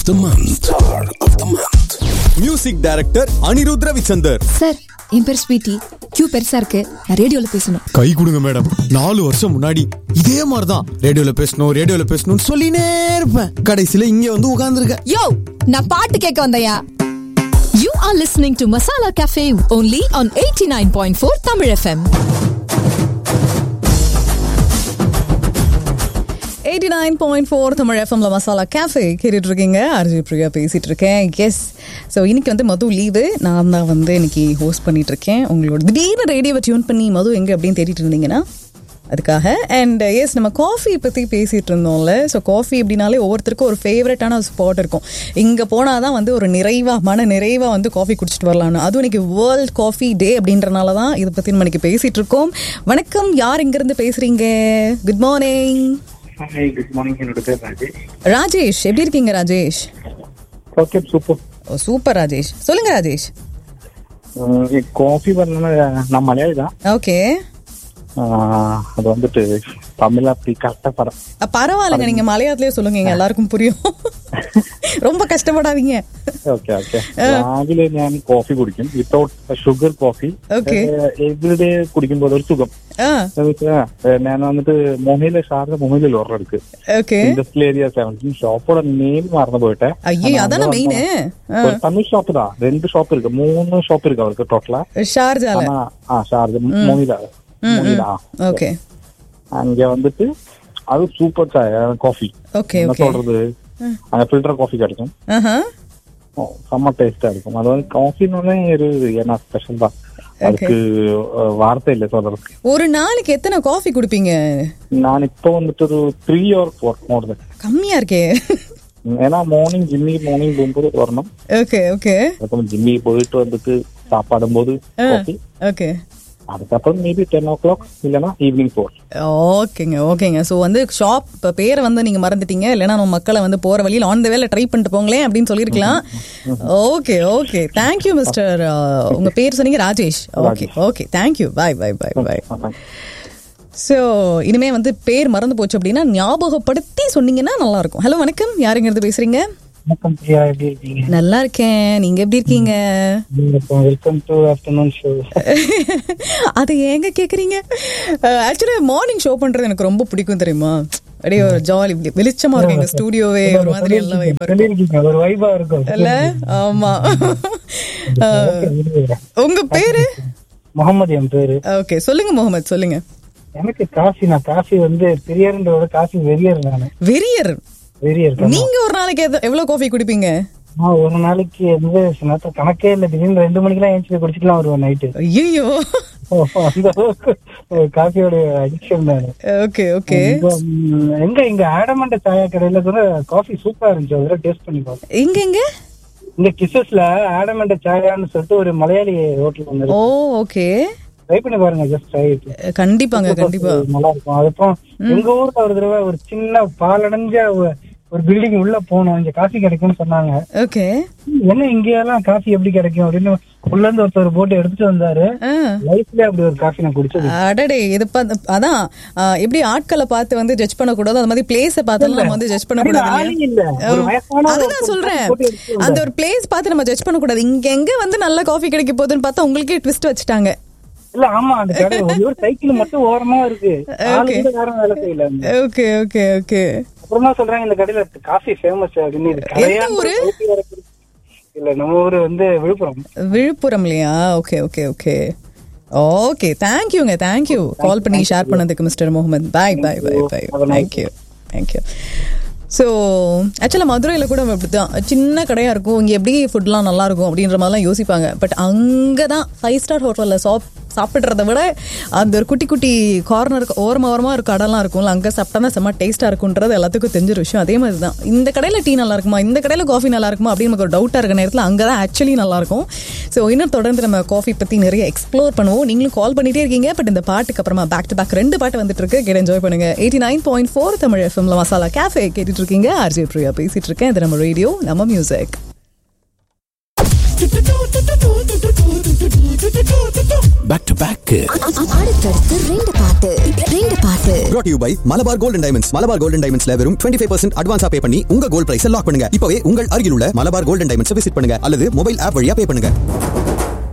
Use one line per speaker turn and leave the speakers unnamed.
the month. Star of the month.
Music director Anirudh Ravichander
sir என் பேர் Sweety Q பெருசா இருக்கு நான் ரேடியோல பேசணும்
கை கொடுங்க மேடம் நாலு வருஷம் முன்னாடி இதே மாதிரி தான் ரேடியோல பேசணும் ரேடியோல பேசணும்னு சொல்லினே இருப்பேன் கடைசியில இங்க வந்து உட்கார்ந்துருக்க
யோ நான் பாட்டு கேட்க வந்தயா
You are listening to Masala Cafe only on 89.4 Tamil FM.
Eighty nine point four Tamil எஃப்எம்ல மசாலா கேஃபே கேட்டுட்டு இருக்கீங்க அர்ஜி பிரியா பேசிட்டு இருக்கேன் எஸ் ஸோ இன்னைக்கு வந்து மது லீவு நான் தான் வந்து இன்னைக்கு ஹோஸ்ட் பண்ணிட்டு இருக்கேன் உங்களோட திடீர்னு ரேடியோவை டியூன் பண்ணி மது எங்கே அப்படின்னு தேடிட்டு இருந்தீங்கன்னா அதுக்காக அண்ட் எஸ் நம்ம காஃபி பற்றி பேசிகிட்டு இருந்தோம்ல ஸோ காஃபி அப்படின்னாலே ஒவ்வொருத்தருக்கும் ஒரு ஃபேவரட்டான ஸ்பாட் இருக்கும் இங்கே போனால் தான் வந்து ஒரு நிறைவாக மன நிறைவாக வந்து காஃபி குடிச்சிட்டு வரலாம்னு அதுவும் இன்னைக்கு வேர்ல்ட் காஃபி டே அப்படின்றனால தான் இதை பற்றி நம்ம இன்னைக்கு பேசிகிட்டு இருக்கோம் வணக்கம் யார் இங்கேருந்து பேசுகிறீங்க good morning
hi good morning என்னோட பேர் ராஜேஷ்
ராஜேஷ் எப்படி இருக்கீங்க Rajesh
okay super
oh super Rajesh சொல்லுங்க ராஜேஷ்
காஃபி பண்ண நான் மலையாளி தான்
ஓகே
ஆஹ் அது வந்துட்டு தமிழ் அப்படி கரெக்டா படம்
பரவாயில்லைங்க நீங்க மலையாளத்திலே சொல்லுங்க எங்க எல்லாருக்கும் புரியும் ரொம்ப கஷ்டப்படாதீங்க
ഓക്കെ ഓക്കെ രാവിലെ ഞാൻ കോഫി കുടിക്കും without sugar coffee
Okay.
Every day കുടിക്കുമ്പോൾ ഒരു സുഖം
ஆ
എന്ന് വെച്ചാ, ഏ, ഞാൻ വന്നിട്ട് മൊഹയിലെ ഷാർജ മൊഹയിലെ ഒരെണ്ണം എടുക്ക്
ஓகே
ഇൻഡസ്ട്രിയൽ ഏരിയ സെവൻറ്റീൻ ഷോപ്പോടെ നെയിം മറന്നു പോയിട്ടെ
ஐயோ அதானே மெயின்
തമിഴ് ஷாப் தான் ரெண்டு ஷாப் இருக்கு மூணு ஷாப் இருக்கு அவருக்கு டோட்டலா
ஷார்ஜால
ஆனா ஆ ஷார்ஜ மொஹிலா மொஹிலா
ஓகே
அங்க வந்துட்டு அது சூப்பர் காஃபி
ஓகே
என்ன
ஓகே
சொல்றது அங்க ஃபில்டர் காஃபி கிடைக்கும்
ஆஹா
ஓ, செம்ம டேஸ்டா இருக்கும் அது வந்து காஃபின்னு ஒரு ஏன்னா ஸ்பெஷல் தான் அதுக்கு அஹ், வார்த்தை இல்லை சொல்றதுக்கு
ஒரு நாளைக்கு எத்தனை காஃபி குடிப்பீங்க
நான் இப்போ வந்துட்டு ஒரு three or four more then
கம்மியா இருக்கே
ஏன்னா மார்னிங் ஜிம்மி மார்னிங் போகும்போது வரணும்
ஓகே ஓகே
அதுக்கப்புறம் ஜிம்மி போயிட்டு வந்துட்டு சாப்பாடும் போது காஃபி
ஓகே
அதுக்கப்புறம் மேபி டென் ஓ கிளாக் இல்லைன்னா ஈவினிங் ஃபோர்
ஓகேங்க ஓகேங்க ஸோ வந்து ஷாப் இப்போ பேரை வந்து நீங்கள் மறந்துட்டீங்க இல்லைன்னா நம்ம மக்களை வந்து போகிற வழியில் ஆன் த வேலை ட்ரை பண்ணிட்டு போங்களேன் அப்படின்னு சொல்லியிருக்கலாம் ஓகே ஓகே தேங்க்யூ மிஸ்டர் உங்கள் பேர் சொன்னீங்க Rajesh okay okay thank you bye bye bye bye so இனிமே வந்து பேர் மறந்து போச்சு அப்படின்னா ஞாபகப்படுத்தி சொன்னீங்கன்னா நல்லா இருக்கும் ஹலோ வணக்கம் யாருங்கிறது பேசுறீங்க
வணக்கம் பிரியா எப்படி இருக்கீங்க
நல்லா இருக்கேன் நீங்க எப்படி இருக்கீங்க
வெல்கம் டு ஆஃப்டர்நூன் ஷோ
அது ஏங்க கேக்குறீங்க ஆக்சுவலி மார்னிங் ஷோ பண்றது எனக்கு ரொம்ப பிடிக்கும் தெரியுமா அப்படியே ஒரு ஜாலி வெளிச்சமா இருக்கும் எங்க ஸ்டூடியோவே ஒரு மாதிரி எல்லாம் vibe இருக்கும்.
சொல்லிருக்கீங்க ஒரு வைபா இருக்கும்
இல்ல ஆமா அஹ், உங்க பேரு
முகமது என் பேரு
ஓகே சொல்லுங்க முகமது சொல்லுங்க
எனக்கு காஃபி நான் காஃபி வந்து பெரியாருன்றோட காஃபி வெறியர் நானு
வெறியர்
வெறியர்
நீங்க ஒரு நாளைக்கு எவ்வ- எவ்வளவு காஃபி குடிப்பீங்க
நான் ஒரு நாளைக்கு வந்து சில நேரத்துல கணக்கே இல்ல திடீர்னு ரெண்டு மணிக்கெல்லாம் ஏஞ்சி போய் குடிச்சிக்கலாம் வருவேன் நைட்டு
ஐயோ
அந்த அளவுக்கு காஃபியோட அடிக்ஷன் நானு
ஓகே ஓகே
இங்க, ம், எங்க இங்க ஆடமண்ட சாயா கடையில கூட காஃபி சூப்பரா இருந்துச்சு ஒரு டேஸ்ட் பண்ணி பார்த்தேன்
எங்க எங்க
இந்த கிசஸ்ல ஆடமண்ட சாயான்னு சொல்லிட்டு ஒரு மலையாளி ஹோட்டல் ஒன்று
ஓ ஓகே
ட்ரை பண்ணி பாருங்க ஜஸ்ட் ட்ரை
கண்டிப்பாங்க கண்டிப்பா
நல்லா இருக்கும் அதுக்கப்புறம் எங்க ஊர்ல ஒரு தடவை ஒரு சின்ன பாலடைஞ்ச ஒரு- ஒரு பில்டிங் உள்ள போனோம் இங்க காஃபி கிடைக்கும்னு சொன்னாங்க
ஓகே
என்ன இங்க எல்லாம் காஃபி எப்படி கிடைக்கும் அப்படின்னு உள்ள இருந்து ஒருத்தர் போட்டு எடுத்துட்டு வந்தாரு
ஆ
லைஃப்ல அப்படி ஒரு காஃபி நான் குடிச்சது
அடடே இது பா- அதான் ஆ, எப்படி ஆட்களை பார்த்து வந்து ஜட்ஜ் பண்ணக்கூடாது அது மாதிரி பிளேஸ பார்த்து நம்ம வந்து ஜட்ஜ் பண்ணக்கூடாது
ஆளே இல்ல. ஒரு வயசான ஒரு
அதுதான்
ஒருத்தர்
சொல்றேன்
போட்டு எடுத்துட்டு வந்தாரு.
அந்த ஒரு பிளேஸ் பார்த்து நம்ம ஜட்ஜ் பண்ணக்கூடாது இங்க எங்க வந்து நல்ல காஃபி கிடைக்க போகுதுன்னு பார்த்தா உங்களுக்கே ட்விஸ்ட் வச்சுட்டாங்க
இல்ல ஆமா அந்த கடை ஒரு ஒரு சைக்கிள் மட்டும் ஓரமா இருக்கு ஆளு கூட யாரும் வேலை செய்யல
ஓகே ஓகே ஓகே
அப்புறமா சொல்றாங்க இந்த கடையில காஃபி ஃபேமஸ் அப்படின்னு இது கடையா
ஊரு?
ஊட்டி வரைக்கும். இல்ல நம்ம ஊரு வந்து விழுப்புரம்
விழுப்புரம் இல்லையா ஓகே ஓகே ஓகே ஓகே தேங்க்யூங்க தேங்க்யூ கால் பண்ணி ஷேர் பண்ணதுக்கு mister Mohammed bye bye bye bye thank you thank you so ஆக்சுவலாக மதுரையில் கூட அப்படிதான் சின்ன கடையாக இருக்கும் இங்கே எப்படி ஃபுட்லாம் நல்லா இருக்கும் அப்படின்ற மாதிரிலாம் யோசிப்பாங்க பட் அங்கே தான் ஃபைவ் ஸ்டார் ஹோட்டலில் சாப் சாப்பிட்றத விட அந்த ஒரு குட்டி குட்டி கார்னருக்கு ஓரமா ஓரமாக ஒரு கடைலாம் இருக்கும்ல அங்கே சாப்பிட்டா தான் செம்ம டேஸ்ட்டாக இருக்குன்றது எல்லாத்துக்கும் தெரிஞ்ச ஒரு விஷயம் அதே மாதிரி தான் இந்த கடையில் டீ நல்லா இருக்குமா இந்த கடையில் காஃபி நல்லா இருக்குமா அப்படின்னு நமக்கு ஒரு டவுட்டாக இருக்க நேரத்தில் அங்கே தான் ஆக்சுவலி நல்லாயிருக்கும் ஸோ இன்னும் தொடர்ந்து நம்ம காஃபி பற்றி நிறைய எக்ஸ்ப்ளோர் பண்ணுவோம் நீங்களும் கால் பண்ணிட்டே இருக்கீங்க பட் இந்த பாட்டுக்கு அப்புறமா பேக் டு பேக் ரெண்டு பாட்டு வந்துட்டு இருக்கு கேட்டு என்ஜாய் பண்ணுங்க eighty nine point four Tamil எஃப்எம்ல மசாலா கேஃபே கேட்டுட்டு இருக்கீங்க ஆர்ஜே பிரியா பேசிட்டு இருக்கேன் இது நம்ம ரேடியோ நம்ம மியூசிக்
பேக் டு பேக்
அடுத்தடுத்து ரெண்டு பாட்டு ரெண்டு பாட்டு
brought to you by Malabar golden diamonds Malabar golden டைமண்ட்ஸ்ல வெறும் 25% ஃபைவ் பர்சன்ட் அட்வான்ஸா பே பண்ணி உங்க கோல்ட் பிரைஸ் லாக் பண்ணுங்க இப்பவே உங்கள் அருகில் உள்ள மலபார் கோல்டன் டைமண்ட்ஸ் விசிட் பண்ணுங்க அல்லது மொபைல் ஆப் வழியா பே பண்ணுங்க